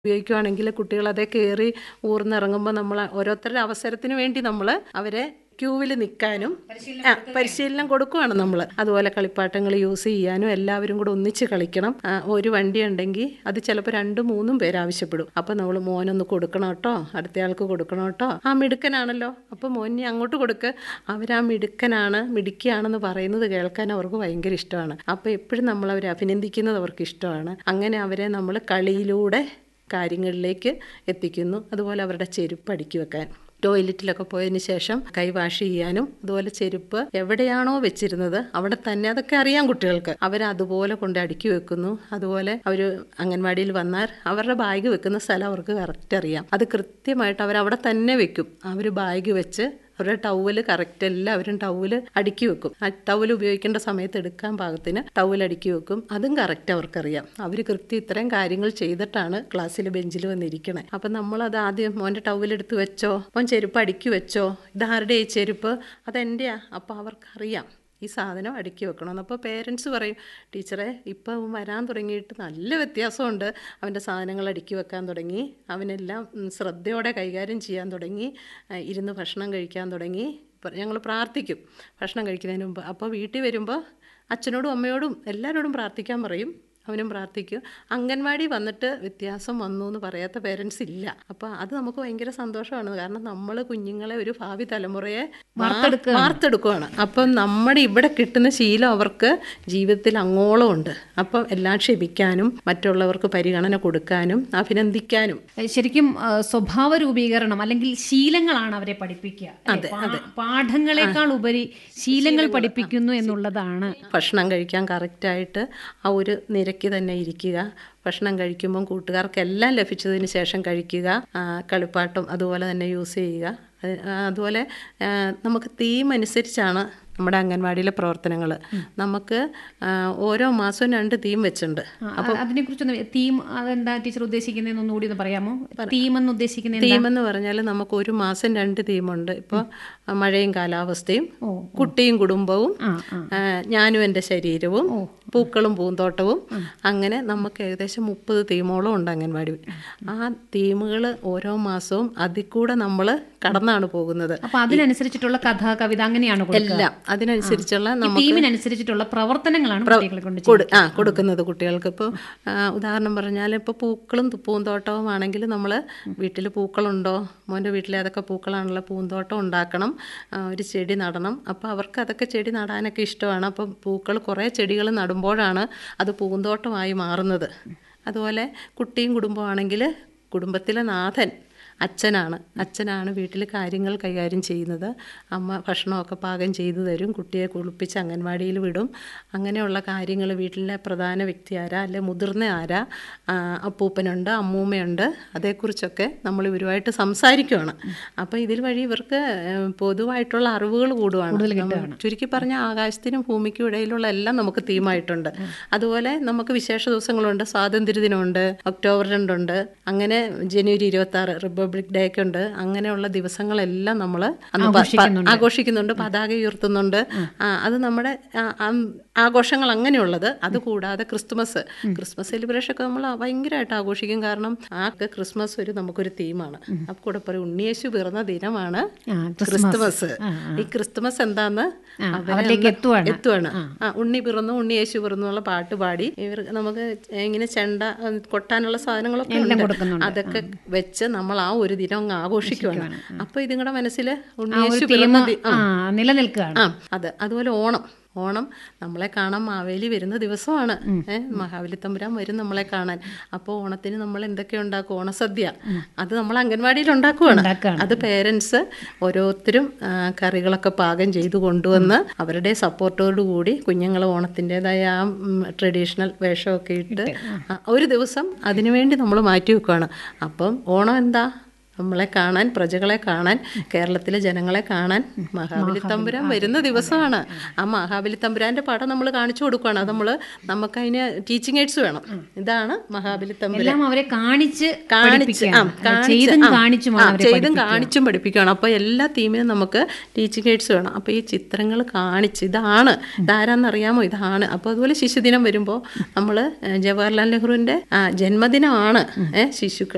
ഉപയോഗിക്കുകയാണെങ്കിൽ കുട്ടികൾ അതേ കയറി ഊർന്നിറങ്ങുമ്പോൾ നമ്മൾ ഓരോരുത്തരുടെ അവസരത്തിന് വേണ്ടി നമ്മൾ അവരെ ക്യൂവിൽ നിൽക്കാനും ആ, പരിശീലനം കൊടുക്കുകയാണ് നമ്മൾ അതുപോലെ കളിപ്പാട്ടങ്ങൾ യൂസ് ചെയ്യാനും എല്ലാവരും കൂടെ ഒന്നിച്ച് കളിക്കണം ആ, ഒരു വണ്ടി ഉണ്ടെങ്കിൽ അത് ചിലപ്പോൾ രണ്ടും മൂന്നും പേര് ആവശ്യപ്പെടും അപ്പോൾ നമ്മൾ മോനൊന്ന് കൊടുക്കണം കേട്ടോ അടുത്തയാൾക്ക് കൊടുക്കണം കേട്ടോ ആ മിടുക്കനാണല്ലോ അപ്പോൾ മോനെ അങ്ങോട്ട് കൊടുക്ക് അവർ ആ മിടുക്കനാണ് മിടുക്കിയാണെന്ന് പറയുന്നത് കേൾക്കാൻ അവർക്ക് ഭയങ്കര ഇഷ്ടമാണ് അപ്പോൾ എപ്പോഴും നമ്മൾ അവരെ അഭിനന്ദിക്കുന്നത് അവർക്ക് ഇഷ്ടമാണ് അങ്ങനെ അവരെ നമ്മൾ കളിയിലൂടെ കാര്യങ്ങളിലേക്ക് എത്തിക്കുന്നു അതുപോലെ അവരുടെ ചെരുപ്പ് അടുക്കി വെക്കാൻ ടോയ്ലറ്റിലൊക്കെ പോയതിന് ശേഷം കൈ വാഷ് ചെയ്യാനും അതുപോലെ ചെരുപ്പ് എവിടെയാണോ വെച്ചിരുന്നത് അവിടെ തന്നെ അതൊക്കെ അറിയാം കുട്ടികൾക്ക് അവർ അതുപോലെ കൊണ്ട് അടുക്കി വെക്കുന്നു അതുപോലെ അവർ അംഗൻവാടിയിൽ വന്നാൽ അവരുടെ ബാഗ് വെക്കുന്ന സ്ഥലം അവർക്ക് കറക്റ്റ് അറിയാം അത് കൃത്യമായിട്ട് അവർ അവിടെ തന്നെ വെക്കും അവർ ബാഗ് വെച്ച് അവരുടെ ടവല് കറക്റ്റ് എല്ലാവരും ടവല് അടുക്കി വെക്കും ആ ടവൽ ഉപയോഗിക്കേണ്ട സമയത്ത് എടുക്കാൻ പാകത്തിന് ടവൽ അടുക്കി വെക്കും അതും കറക്റ്റ് അവർക്കറിയാം അവർ കൃത്യം ഇത്രയും കാര്യങ്ങൾ ചെയ്തിട്ടാണ് ക്ലാസ്സിൽ ബെഞ്ചിൽ വന്നിരിക്കണേ അപ്പം നമ്മളത് ആദ്യം മോൻ്റെ ടവലെടുത്ത് വെച്ചോ മോൻ ചെരുപ്പ് അടുക്കി വെച്ചോ ഇതാരുടെ ഈ ചെരുപ്പ് അതെൻ്റെയാ അപ്പോൾ അവർക്കറിയാം ഈ സാധനം അടുക്കി വെക്കണമെന്ന് അപ്പോൾ പേരൻസ് പറയും ടീച്ചറെ ഇപ്പം അവൻ വരാൻ തുടങ്ങിയിട്ട് നല്ല വ്യത്യാസമുണ്ട് അവൻ്റെ സാധനങ്ങൾ അടുക്കി വെക്കാൻ തുടങ്ങി അവനെല്ലാം ഉം, ശ്രദ്ധയോടെ കൈകാര്യം ചെയ്യാൻ തുടങ്ങി ആ, ഇരുന്ന് ഭക്ഷണം കഴിക്കാൻ തുടങ്ങി ഞങ്ങൾ പ്രാർത്ഥിക്കും ഭക്ഷണം കഴിക്കുന്നതിന് മുമ്പ് അപ്പോൾ വീട്ടിൽ വരുമ്പോൾ അച്ഛനോടും അമ്മയോടും എല്ലാവരോടും പ്രാർത്ഥിക്കാൻ പറയും അവനും പ്രാർത്ഥിക്കും അംഗൻവാടി വന്നിട്ട് വ്യത്യാസം വന്നു എന്ന് പറയാത്ത പേരൻസ് ഇല്ല അപ്പോൾ അത് നമുക്ക് ഭയങ്കര സന്തോഷമാണ് കാരണം നമ്മൾ കുഞ്ഞുങ്ങളെ ഒരു ഭാവി തലമുറയെ വാർത്തെടുക്കുകയാണ്. വാർത്തെടുക്കുകയാണ് അപ്പം നമ്മുടെ ഇവിടെ കിട്ടുന്ന ശീലം അവർക്ക് ജീവിതത്തിൽ അങ്ങോളം ഉണ്ട് അപ്പം എല്ലാം ക്ഷമിക്കാനും മറ്റുള്ളവർക്ക് പരിഗണന കൊടുക്കാനും അഭിനന്ദിക്കാനും ഏഹ് ശരിക്കും ആ, സ്വഭാവ രൂപീകരണം അല്ലെങ്കിൽ ശീലങ്ങളാണ് അവരെ പഠിപ്പിക്കുക അല്ലേ? പാ- പാഠങ്ങളെക്കാൾ ഉപരി ശീലങ്ങൾ പഠിപ്പിക്കുന്നു എന്നുള്ളതാണ് ഭക്ഷണം കഴിക്കാൻ കറക്റ്റായിട്ട് ആ ഒരു നിരക്ക് തന്നെ ഇരിക്കുക ഭക്ഷണം കഴിക്കുമ്പം കൂട്ടുകാർക്കെല്ലാം ലഭിച്ചതിന് ശേഷം കഴിക്കുക ആ, കളിപ്പാട്ടം അതുപോലെ തന്നെ യൂസ് ചെയ്യുക അത് ആ, അതുപോലെ ആ, നമുക്ക് തീം അനുസരിച്ചാണ് നമ്മുടെ അംഗൻവാടിയിലെ പ്രവർത്തനങ്ങൾ നമുക്ക് ആ, ഓരോ മാസവും രണ്ട് തീം വെച്ചിട്ടുണ്ട് അതിനെ കുറിച്ചൊന്ന് തീം അതെന്താ ടീച്ചർ ഉദ്ദേശിക്കുന്നതെന്ന് ഒന്നുകൂടി ഒന്ന് പറയാമോ തീം എന്ന് ഉദ്ദേശിക്കുന്നത് തീം എന്ന് പറഞ്ഞാൽ നമുക്ക് ഒരു മാസം രണ്ട് തീമുണ്ട് ഇപ്പോൾ മഴയും കാലാവസ്ഥയും കുട്ടിയും കുടുംബവും ആ ആ ആ, ഞാനും എൻ്റെ ശരീരവും പൂക്കളും പൂന്തോട്ടവും അങ്ങനെ നമുക്ക് ഏകദേശം മുപ്പത് തീമോളം ഉണ്ട് അംഗൻവാടി ആ തീമുകൾ ഓരോ മാസവും അതിൽ കൂടെ നമ്മൾ കടന്നാണ് പോകുന്നത് അപ്പൊ അതിനനുസരിച്ചിട്ടുള്ള കഥ കവിത അങ്ങനെയാണ് കൊടുക്കുക എല്ലാം അതിനനുസരിച്ചുള്ള ഈ നമുക്ക് തീമിനനുസരിച്ചിട്ടുള്ള പ്രവർത്തനങ്ങളാണ് കുട്ടികളെ കൊണ്ട് കൊടു ആ കൊടുക്കുന്നത് കുട്ടികൾക്ക് ഇപ്പോൾ ഉദാഹരണം പറഞ്ഞാൽ ഇപ്പോൾ പൂക്കളും തു- പൂന്തോട്ടവും ആണെങ്കിൽ നമ്മൾ വീട്ടിൽ പൂക്കളുണ്ടോ മോൻ്റെ വീട്ടിൽ ഏതൊക്കെ പൂക്കളാണല്ലോ പൂന്തോട്ടം ഉണ്ടാക്കണം ആ, ഒരു ചെടി നടണം അപ്പോൾ അവർക്ക് അതൊക്കെ ചെടി നടാനൊക്കെ ഇഷ്ടമാണ് അപ്പം പൂക്കൾ കുറേ ചെടികൾ നടുമ്പോഴാണ് അത് പൂന്തോട്ടമായി മാറുന്നത് അതുപോലെ കുട്ടിയും കുടുംബമാണെങ്കിൽ കുടുംബത്തിലെ നാഥൻ അച്ഛനാണ് അച്ഛനാണ് വീട്ടിൽ കാര്യങ്ങൾ കൈകാര്യം ചെയ്യുന്നത് അമ്മ ഭക്ഷണമൊക്കെ പാകം ചെയ്തു തരും കുട്ടിയെ കുളിപ്പിച്ച് അംഗൻവാടിയിൽ വിടും അങ്ങനെയുള്ള കാര്യങ്ങൾ വീട്ടിലെ പ്രധാന വ്യക്തി ആരാ അല്ലെ മുതിർന്ന ആരാ ആ, അപ്പൂപ്പനുണ്ട് അമ്മൂമ്മയുണ്ട് അതേക്കുറിച്ചൊക്കെ നമ്മൾ ഇവരുമായിട്ട് സംസാരിക്കുകയാണ് അപ്പോൾ ഇതിൽ വഴി ഇവർക്ക് ഏഹ്, പൊതുവായിട്ടുള്ള അറിവുകൾ കൂടുവാണ് നമ്മ- ചുരുക്കി പറഞ്ഞ ആകാശത്തിനും ഭൂമിക്കും ഇടയിലുള്ള എല്ലാം നമുക്ക് തീമായിട്ടുണ്ട് അതുപോലെ നമുക്ക് വിശേഷ ദിവസങ്ങളുണ്ട് സ്വാതന്ത്ര്യദിനമുണ്ട് ഒക്ടോബർ രണ്ടുണ്ട് അങ്ങനെ ജനുവരി ഇരുപത്തി ആറ് റിപ്പബ്ലിക് ഡേ ഒക്കെ ഉണ്ട് അങ്ങനെയുള്ള ദിവസങ്ങളെല്ലാം നമ്മൾ ആഘോഷിക്കുന്നുണ്ട് പതാക ഉയർത്തുന്നുണ്ട് ആ, അത് നമ്മുടെ ആ, ആ, ആഘോഷങ്ങൾ അങ്ങനെയുള്ളത് അതുകൂടാതെ ക്രിസ്തുമസ് ക്രിസ്മസ് സെലിബ്രേഷൻ ഒക്കെ നമ്മൾ ഭയങ്കരമായിട്ട് ആഘോഷിക്കും കാരണം ആ ക്രിസ്മസ് ഒരു നമുക്കൊരു തീമാണ് അപ്പോൾ കൂടെ പറയും ഉണ്ണിയേശു പിറന്ന ദിനമാണ് ആ, ക്രിസ്തുമസ് ഈ ക്രിസ്തുമസ് എന്താന്ന് അവരെ അവരിലേക്ക് ഒന്ന് എത്തുവാണ്. എത്തുവാണ് ആ ഉണ്ണി പിറന്നു ഉണ്ണി യേശു പിറന്നു എന്നുള്ള പാട്ട് പാടി ഇവർ നമുക്ക് ഇങ്ങനെ ചെണ്ട ഉം, കൊട്ടാനുള്ള സാധനങ്ങളൊക്കെ ഉണ്ട് അതൊക്കെ വെച്ച് നമ്മൾ ആ ഒരു ദിനം അങ്ങ് ആഘോഷിക്കുവാണ് അപ്പൊ ഇതിങ്ങളുടെ മനസ്സിൽ ഉണ്ണി യേശു പിറന്ന ദി- ആ നിലനിൽക്കുകയാണ് ആ അതെ അതുപോലെ ഓണം ഓണം നമ്മളെ കാണാൻ മാവേലി വരുന്ന ദിവസമാണ് ഏഹ് മഹാബലി തമ്പുരാൻ വരും നമ്മളെ കാണാൻ അപ്പോൾ ഓണത്തിന് നമ്മൾ എന്തൊക്കെ ഉണ്ടാക്കും ഓണസദ്യ അത് നമ്മൾ അംഗൻവാടിയിൽ ഉണ്ടാക്കുവാണ് ഉണ്ടാക്കുകയാണ്. അത് പേരൻസ് ഓരോരുത്തരും ആ, കറികളൊക്കെ പാകം ചെയ്തു കൊണ്ടുവന്ന് അവരുടെ സപ്പോർട്ടോടു കൂടി കുഞ്ഞുങ്ങൾ ഓണത്തിൻ്റെതായ ആ ട്രഡീഷണൽ വേഷമൊക്കെ ഇട്ട് ആ, ഒരു ദിവസം അതിനുവേണ്ടി നമ്മൾ മാറ്റി വെക്കുകയാണ് അപ്പം ഓണം എന്താ നമ്മളെ കാണാൻ പ്രജകളെ കാണാൻ കേരളത്തിലെ ജനങ്ങളെ കാണാൻ മഹാബലി തമ്പുരാൻ വരുന്ന ദിവസമാണ് ആ മഹാബലി തമ്പുരാന്റെ പടം നമ്മൾ കാണിച്ചു കൊടുക്കുകയാണ് അത് നമ്മൾ നമുക്കതിന് ടീച്ചിങ് എയ്ഡ്സ് വേണം ഇതാണ് മഹാബലി തമ്പുരാൻ എല്ലാം അവരെ കാണിച്ച് കാണിച്ച് ആ, പഠിപ്പിക്കുകയാണ്. കാണിച്ച് ചെയ്തും ആ, കാണിച്ചുമാണ് ആ, അവരെ ചെയ്തും കാണിച്ചും പഠിപ്പിക്കുകയാണ് അപ്പോൾ എല്ലാ തീമിനും നമുക്ക് ടീച്ചിങ് എയ്ഡ്സ് വേണം അപ്പോൾ ഈ ചിത്രങ്ങൾ കാണിച്ച് ഇതാണ് ഇതാരാന്നറിയാമോ ഇതാണ് അപ്പോൾ അതുപോലെ ശിശുദിനം വരുമ്പോൾ നമ്മൾ ജവഹർലാൽ നെഹ്റുവിൻ്റെ ജന്മദിനമാണ് ഏ, ശിശുക്കൾ